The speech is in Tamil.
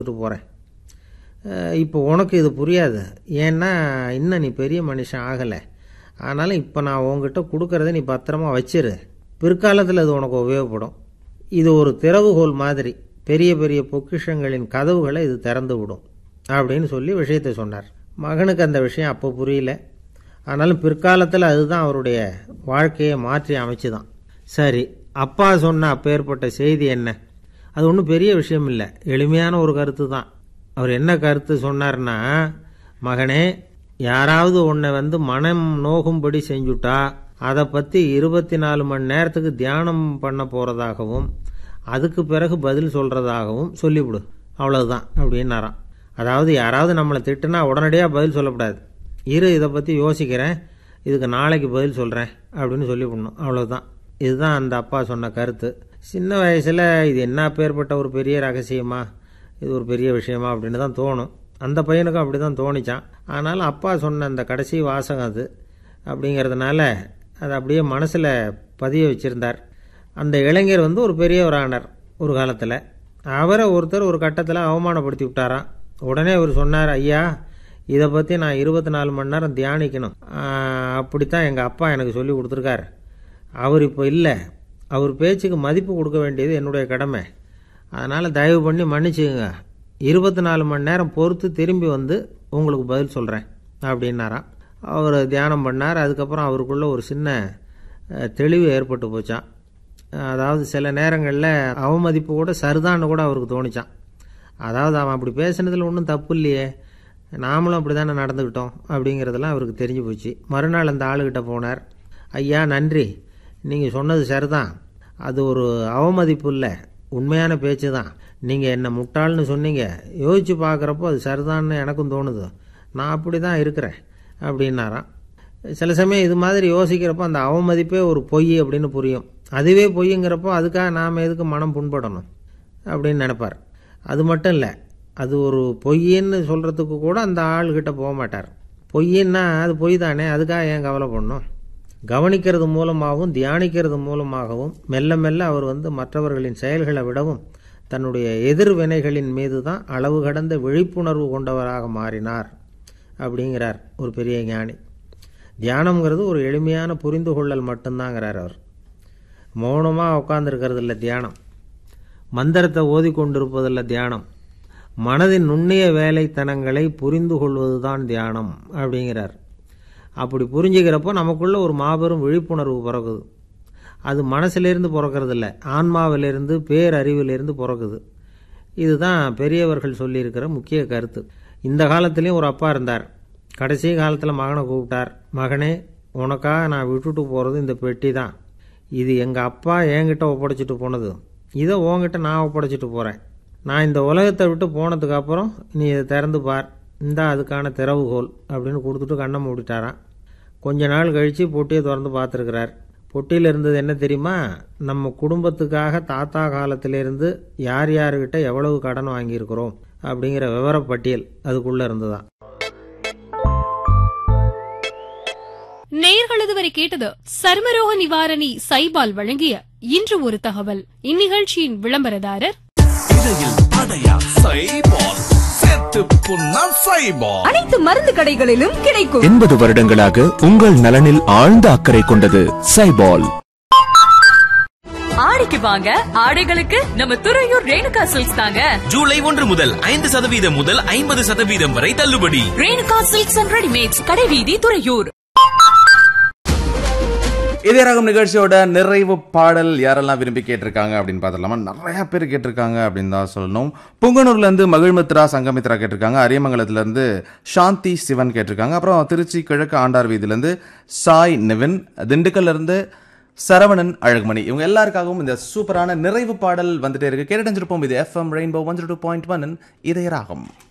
கொடுத்துட்டு போகிறேன் இப்போ உனக்கு இது புரியாது ஏன்னா இன்னும் நீ பெரிய மனுஷன் ஆகலை ஆனாலும் இப்போ நான் உங்ககிட்ட கொடுக்கறத நீ பத்திரமா வச்சிரு பிற்காலத்தில் இது உனக்கு உபயோகப்படும் இது ஒரு திறவுகோல் மாதிரி பெரிய பெரிய பொக்கிஷங்களின் கதவுகளை இது திறந்து விடும் அப்படின்னு சொல்லி விஷயத்தை சொன்னார் மகனுக்கு அந்த விஷயம் அப்போ புரியல ஆனாலும் பிற்காலத்தில் அதுதான் அவருடைய வாழ்க்கையை மாற்றி அமைச்சுதான் சரி அப்பா சொன்ன அப்பேற்பட்ட செய்தி என்ன அது ஒன்றும் பெரிய விஷயம் இல்லை எளிமையான ஒரு கருத்து தான் அவர் என்ன கருத்து சொன்னார்னா மகனே யாராவது உன்னை வந்து மனம் நோகும்படி செஞ்சுட்டா அதை பற்றி இருபத்தி நாலு மணி நேரத்துக்கு தியானம் பண்ண போகிறதாகவும் அதுக்கு பிறகு பதில் சொல்கிறதாகவும் சொல்லிவிடு அவ்வளவுதான் அப்படின்னாராம் அதாவது யாராவது நம்மளை திட்டுனா உடனடியாக பதில் சொல்லக்கூடாது இரு இதை பற்றி யோசிக்கிறேன் இதுக்கு நாளைக்கு பதில் சொல்கிறேன் அப்படின்னு சொல்லிவிடணும் அவ்வளவுதான் இதுதான் அந்த அப்பா சொன்ன கருத்து சின்ன வயசில் இது என்ன பேர்பட்ட ஒரு பெரிய ரகசியமா இது ஒரு பெரிய விஷயமா அப்படின்னு தான் தோணும் அந்த பையனுக்கும் அப்படி தான் தோணிச்சான் ஆனாலும் அப்பா சொன்ன அந்த கடைசி வாசகம் அது அப்படிங்கிறதுனால அதை அப்படியே மனசில் பதிய வச்சுருந்தார் அந்த இளைஞர் வந்து ஒரு பெரியவர் ஆனார் ஒரு காலத்தில் அவரை ஒருத்தர் ஒரு கட்டத்தில் அவமானப்படுத்தி விட்டாராம் உடனே அவர் சொன்னார் ஐயா இதை பற்றி நான் இருபத்தி நாலு மணி நேரம் தியானிக்கணும் ஆஹ், அப்படித்தான் எங்கள் அப்பா எனக்கு சொல்லி கொடுத்துருக்காரு அவர் இப்போ இல்லை அவர் பேச்சுக்கு மதிப்பு கொடுக்க வேண்டியது என்னுடைய கடமை அதனால் தயவு பண்ணி மன்னிச்சுக்குங்க இருபத்தி நாலு மணி நேரம் பொறுத்து திரும்பி வந்து உங்களுக்கு பதில் சொல்கிறேன் அப்படின்னாராம் அவர் தியானம் பண்ணார் அதுக்கப்புறம் அவருக்குள்ள ஒரு சின்ன அஹ், தெளிவு ஏற்பட்டு போச்சான் அதாவது சில நேரங்களில் அவமதிப்பு கூட சரிதான்னு கூட அவருக்கு தோணிச்சான் அதாவது அவன் அப்படி பேசுனதில் ஒன்றும் தப்பு இல்லையே நாமளும் அப்படி தானே நடந்துக்கிட்டோம் அப்படிங்கிறதெல்லாம் அவருக்கு தெரிஞ்சு போச்சு மறுநாள் அந்த ஆளுகிட்ட போனார் ஐயா நன்றி நீங்கள் சொன்னது சரிதான் அது ஒரு அவமதிப்பு இல்லை உண்மையான பேச்சு தான் நீங்கள் என்ன முட்டாள்னு சொன்னீங்க யோசித்து பார்க்குறப்போ அது சரிதான்னு எனக்கும் தோணுது நான் அப்படி தான் இருக்கிறேன் அப்படின்னாராம் சில சமயம் இது மாதிரி யோசிக்கிறப்போ அந்த அவமதிப்பே ஒரு பொய் அப்படின்னு புரியும் அதுவே பொய்ங்கிறப்போ அதுக்காக நாம் எதுக்கு மனம் புண்படணும் அப்படின்னு நினைப்பார் அது மட்டும் இல்லை அது ஒரு பொய்ன்னு சொல்கிறதுக்கு கூட அந்த ஆள்கிட்ட போக மாட்டார் பொய்ன்னா அது பொய் தானே அதுக்காக ஏன் கவலை பண்ணணும் கவனிக்கிறது மூலமாகவும் தியானிக்கிறது மூலமாகவும் மெல்ல மெல்ல அவர் வந்து மற்றவர்களின் செயல்களை விடவும் தன்னுடைய எதிர்வினைகளின் மீது தான் அளவு கடந்த விழிப்புணர்வு கொண்டவராக மாறினார் அப்படிங்கிறார் ஒரு பெரிய ஞானி தியானம்ங்கிறது ஒரு எளிமையான புரிந்து கொள்ளல் மட்டும்தாங்கிறார் அவர் மௌனமாக உட்காந்துருக்கிறது இல்லை தியானம் மந்திரத்தை ஓதிக்கொண்டிருப்பதில்ல தியானம் மனதின் நுண்ணிய வேலைத்தனங்களை புரிந்து கொள்வதுதான் தியானம் அப்படிங்கிறார் அப்படி புரிஞ்சுக்கிறப்போ நமக்குள்ள ஒரு மாபெரும் விழிப்புணர்வு பிறகுது அது மனசிலிருந்து பிறக்கிறது இல்லை ஆன்மாவிலிருந்து பேரறிவிலிருந்து பிறக்குது இதுதான் பெரியவர்கள் சொல்லியிருக்கிற முக்கிய கருத்து இந்த காலத்துலேயும் ஒரு அப்பா இருந்தார் கடைசி காலத்தில் மகனை கூப்பிட்டார் மகனே உனக்காக நான் விட்டுட்டு போகிறது இந்த பெட்டி தான் இது எங்கள் அப்பா என்கிட்ட ஒப்படைச்சிட்டு போனது இதை உன்கிட்ட நான் ஒப்படைச்சிட்டு போகிறேன் நான் இந்த உலகத்தை விட்டு போனதுக்கு அப்புறம் நீ இதை திறந்து பார் இந்தா அதுக்கான திறவுகோல் அப்படின்னு கொடுத்துட்டு கண்ணை மூடிட்டாராம் கொஞ்ச நாள் கழித்து பொட்டியை திறந்து பார்த்துருக்கிறார் பொட்டியில் இருந்தது என்ன தெரியுமா நம்ம குடும்பத்துக்காக தாத்தா காலத்திலிருந்து யார் யாருக்கிட்ட எவ்வளவு கடன் வாங்கியிருக்கிறோம் அப்படிங்கிற விவரப்பட்டியல் அதுக்குள்ளே இருந்துதான் நேயர்கள் இதுவரை கேட்டது சர்மரோக நிவாரணி சைபால் வழங்கிய இன்று ஒரு தகவல் இந்நிகழ்ச்சியின் விளம்பரதாரர் இடையில் அடையா சைபால் செத்து புண்ணா சைபால் அனைத்து மருந்து கடைகளிலும் கிடைக்கும் எண்பது வருடங்களாக உங்கள் நலனில் ஆழ்ந்த அக்கறை கொண்டது சைபால் ஆடிக்கு வாங்க ஆடைகளுக்கு நம்ம துறையூர் ரேணுகா சில்க்ஸ் தாங்க ஜூலை ஒன்று முதல் ஐந்து சதவீதம் முதல் ஐம்பது சதவீதம் வரை தள்ளுபடி ரேணுகா சில்க்ஸ் அண்ட் ரெடிமேட்ஸ் கடைவீதி துறையூர் இதே ரகம் நிகழ்ச்சியோட நிறைவு பாடல் யாரெல்லாம் விரும்பி கேட்டிருக்காங்க அப்படின்னு பார்த்துலாமா நிறைய பேர் கேட்டிருக்காங்க அப்படின்னு தான் சொல்லணும் புங்கனூர்ல இருந்து மகிழ்மித்ரா சங்கமித்ரா கேட்டிருக்காங்க அரியமங்கலத்துல இருந்து சாந்தி சிவன் கேட்டிருக்காங்க அப்புறம் திருச்சி கிழக்கு ஆண்டார் வீதியில இருந்து சாய் நிவின் திண்டுக்கல்ல இருந்து சரவணன் அழகுமணி இவங்க எல்லாருக்காகவும் இந்த சூப்பரான நிறைவு பாடல் வந்துட்டே இருக்கு கேட்டறிஞ்சிருப்போம் இது FM rainbow one two point one இதய ராகம்